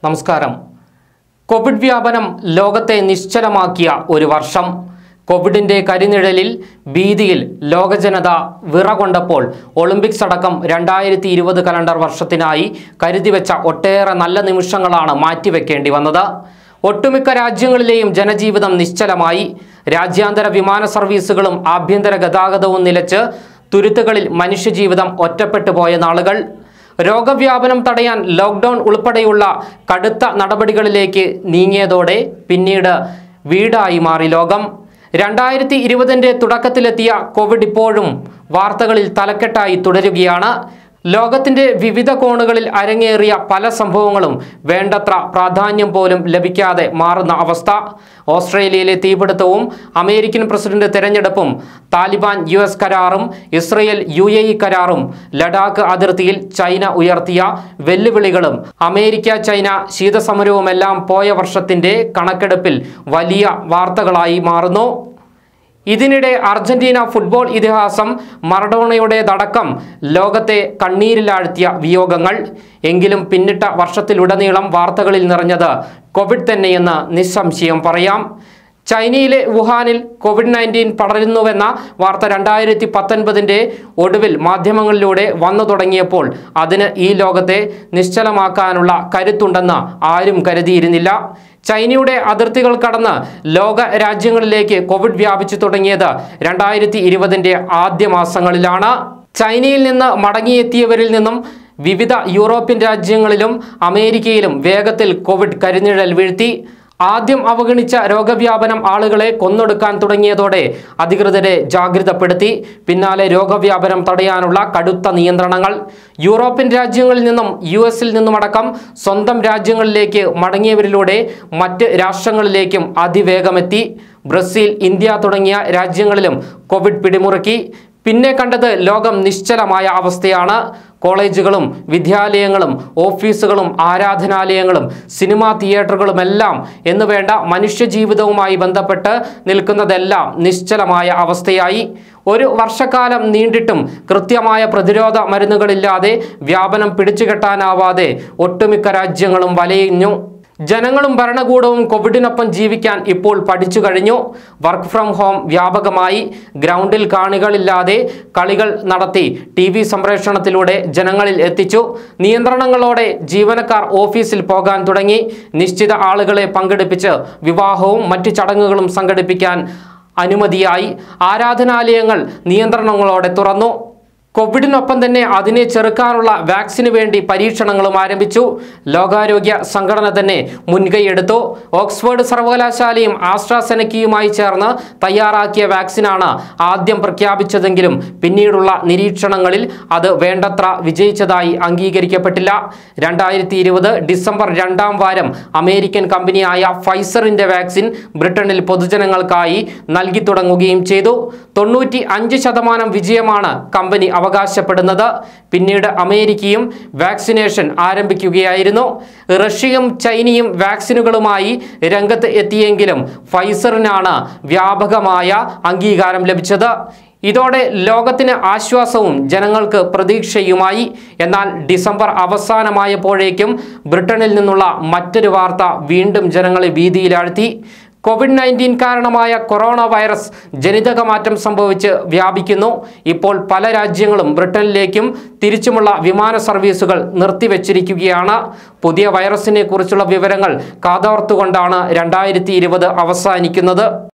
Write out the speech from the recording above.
നമസ്കാരം കോവിഡ് വ്യാപനം ലോകത്തെ നിശ്ചലമാക്കിയ ഒരു വർഷം കോവിഡിന്റെ കരിനിഴലിൽ ഭീതിയിൽ ലോകജനത വിറകൊണ്ടപ്പോൾ ഒളിമ്പിക്സ് അടക്കം രണ്ടായിരത്തി ഇരുപത് കലണ്ടർ വർഷത്തിനായി കരുതിവെച്ച ഒട്ടേറെ നല്ല നിമിഷങ്ങളാണ് മാറ്റിവെക്കേണ്ടി വന്നത് ഒട്ടുമിക്ക രാജ്യങ്ങളിലെയും ജനജീവിതം നിശ്ചലമായി രാജ്യാന്തര വിമാന സർവീസുകളും ആഭ്യന്തര ഗതാഗതവും നിലച്ച് തുരുത്തുകളിൽ മനുഷ്യജീവിതം ഒറ്റപ്പെട്ടു പോയ നാളുകൾ രോഗവ്യാപനം തടയാൻ ലോക്ക്ഡൗൺ ഉൾപ്പെടെയുള്ള കടുത്ത നടപടികളിലേക്ക് നീങ്ങിയതോടെ പിന്നീട് വീടായി മാറി ലോകം രണ്ടായിരത്തി ഇരുപതിൻ്റെ തുടക്കത്തിലെത്തിയ കോവിഡ് ഇപ്പോഴും വാർത്തകളിൽ തലക്കെട്ടായി തുടരുകയാണ് ലോകത്തിൻ്റെ വിവിധ കോണുകളിൽ അരങ്ങേറിയ പല സംഭവങ്ങളും വേണ്ടത്ര പ്രാധാന്യം പോലും ലഭിക്കാതെ മാറുന്ന അവസ്ഥ ഓസ്ട്രേലിയയിലെ തീപിടുത്തവും അമേരിക്കൻ പ്രസിഡന്റ് തെരഞ്ഞെടുപ്പും താലിബാൻ യു എസ് കരാറും ഇസ്രയേൽ യു എ ഇ കരാറും ലഡാക്ക് അതിർത്തിയിൽ ചൈന ഉയർത്തിയ വെല്ലുവിളികളും അമേരിക്ക ചൈന ശീതസമരവുമെല്ലാം പോയ വർഷത്തിന്റെ കണക്കെടുപ്പിൽ വലിയ വാർത്തകളായി മാറുന്നു ഇതിനിടെ അർജന്റീന ഫുട്ബോൾ ഇതിഹാസം മറഡോണയുടേതടക്കം ലോകത്തെ കണ്ണീരിലാഴ്ത്തിയ വിയോഗങ്ങൾ എങ്കിലും പിന്നിട്ട വർഷത്തിലുടനീളം വാർത്തകളിൽ നിറഞ്ഞത് കോവിഡ് തന്നെയെന്ന് നിസ്സംശയം പറയാം ചൈനയിലെ വുഹാനിൽ കോവിഡ് നയൻറ്റീൻ പടരുന്നുവെന്ന വാർത്ത രണ്ടായിരത്തി പത്തൊൻപതിൻ്റെ ഒടുവിൽ മാധ്യമങ്ങളിലൂടെ വന്നു തുടങ്ങിയപ്പോൾ അതിന് ഈ ലോകത്തെ നിശ്ചലമാക്കാനുള്ള കരുത്തുണ്ടെന്ന് ആരും കരുതിയിരുന്നില്ല ചൈനയുടെ അതിർത്തികൾ കടന്ന് ലോക രാജ്യങ്ങളിലേക്ക് കോവിഡ് വ്യാപിച്ചു തുടങ്ങിയത് രണ്ടായിരത്തി ഇരുപതിൻ്റെ ആദ്യ മാസങ്ങളിലാണ് ചൈനയിൽ നിന്ന് മടങ്ങിയെത്തിയവരിൽ നിന്നും വിവിധ യൂറോപ്യൻ രാജ്യങ്ങളിലും അമേരിക്കയിലും വേഗത്തിൽ കോവിഡ് കരിനിഴൽ വീഴ്ത്തി ആദ്യം അവഗണിച്ച രോഗവ്യാപനം ആളുകളെ കൊന്നൊടുക്കാൻ തുടങ്ങിയതോടെ അധികൃതരെ ജാഗ്രതപ്പെടുത്തി പിന്നാലെ രോഗവ്യാപനം തടയാനുള്ള കടുത്ത നിയന്ത്രണങ്ങൾ യൂറോപ്യൻ രാജ്യങ്ങളിൽ നിന്നും യു എസിൽ നിന്നുമടക്കം സ്വന്തം രാജ്യങ്ങളിലേക്ക് മടങ്ങിയവരിലൂടെ മറ്റ് രാഷ്ട്രങ്ങളിലേക്കും അതിവേഗമെത്തി ബ്രസീൽ ഇന്ത്യ തുടങ്ങിയ രാജ്യങ്ങളിലും കോവിഡ് പിടിമുറുക്കി പിന്നെ കണ്ടത് ലോകം നിശ്ചലമായ അവസ്ഥയാണ് കോളേജുകളും വിദ്യാലയങ്ങളും ഓഫീസുകളും ആരാധനാലയങ്ങളും സിനിമാ തിയേറ്ററുകളുമെല്ലാം എന്നുവേണ്ട മനുഷ്യജീവിതവുമായി ബന്ധപ്പെട്ട് നിൽക്കുന്നതെല്ലാം നിശ്ചലമായ അവസ്ഥയായി ഒരു വർഷക്കാലം നീണ്ടിട്ടും കൃത്യമായ പ്രതിരോധ മരുന്നുകളില്ലാതെ വ്യാപനം പിടിച്ചുകെട്ടാനാവാതെ ഒട്ടുമിക്ക രാജ്യങ്ങളും വലയിഞ്ഞു ജനങ്ങളും ഭരണകൂടവും കോവിഡിനൊപ്പം ജീവിക്കാൻ ഇപ്പോൾ പഠിച്ചു കഴിഞ്ഞു വർക്ക് ഫ്രം ഹോം വ്യാപകമായി ഗ്രൗണ്ടിൽ കാണികളില്ലാതെ കളികൾ നടത്തി ടി വി സംപ്രേഷണത്തിലൂടെ ജനങ്ങളിൽ എത്തിച്ചു നിയന്ത്രണങ്ങളോടെ ജീവനക്കാർ ഓഫീസിൽ പോകാൻ തുടങ്ങി നിശ്ചിത ആളുകളെ പങ്കെടുപ്പിച്ച് വിവാഹവും മറ്റു ചടങ്ങുകളും സംഘടിപ്പിക്കാൻ അനുമതിയായി ആരാധനാലയങ്ങൾ നിയന്ത്രണങ്ങളോടെ തുറന്നു കോവിഡിനൊപ്പം തന്നെ അതിനെ ചെറുക്കാനുള്ള വാക്സിന് വേണ്ടി പരീക്ഷണങ്ങളും ആരംഭിച്ചു ലോകാരോഗ്യ സംഘടന തന്നെ മുൻകൈയെടുത്തു ഓക്സ്ഫോർഡ് സർവകലാശാലയും ആസ്ട്രാസെനക്കിയുമായി ചേർന്ന് തയ്യാറാക്കിയ വാക്സിനാണ് ആദ്യം പ്രഖ്യാപിച്ചതെങ്കിലും പിന്നീടുള്ള നിരീക്ഷണങ്ങളിൽ അത് വേണ്ടത്ര വിജയിച്ചതായി അംഗീകരിക്കപ്പെട്ടില്ല രണ്ടായിരത്തി ഇരുപത് ഡിസംബർ രണ്ടാം വാരം അമേരിക്കൻ കമ്പനിയായ ഫൈസറിന്റെ വാക്സിൻ ബ്രിട്ടനിൽ പൊതുജനങ്ങൾക്കായി നൽകി തുടങ്ങുകയും ചെയ്തു തൊണ്ണൂറ്റി അഞ്ച് ശതമാനം വിജയമാണ് കമ്പനി അവകാശപ്പെടുന്നത് പിന്നീട് അമേരിക്കയും വാക്സിനേഷൻ ആരംഭിക്കുകയായിരുന്നു റഷ്യയും ചൈനയും വാക്സിനുകളുമായി രംഗത്ത് എത്തിയെങ്കിലും ഫൈസറിനാണ് വ്യാപകമായ അംഗീകാരം ലഭിച്ചത് ഇതോടെ ലോകത്തിന് ആശ്വാസവും ജനങ്ങൾക്ക് പ്രതീക്ഷയുമായി എന്നാൽ ഡിസംബർ അവസാനമായപ്പോഴേക്കും ബ്രിട്ടനിൽ നിന്നുള്ള മറ്റൊരു വാർത്ത വീണ്ടും ജനങ്ങളെ ഭീതിയിലാഴ്ത്തി കോവിഡ് നയൻറ്റീൻ കാരണമായ കൊറോണ വൈറസ് ജനിതക മാറ്റം സംഭവിച്ച് വ്യാപിക്കുന്നു ഇപ്പോൾ പല രാജ്യങ്ങളും ബ്രിട്ടനിലേക്കും തിരിച്ചുമുള്ള വിമാന സർവീസുകൾ നിർത്തിവെച്ചിരിക്കുകയാണ് പുതിയ വൈറസിനെ കുറിച്ചുള്ള വിവരങ്ങൾ കാതോർത്തുകൊണ്ടാണ് രണ്ടായിരത്തി അവസാനിക്കുന്നത്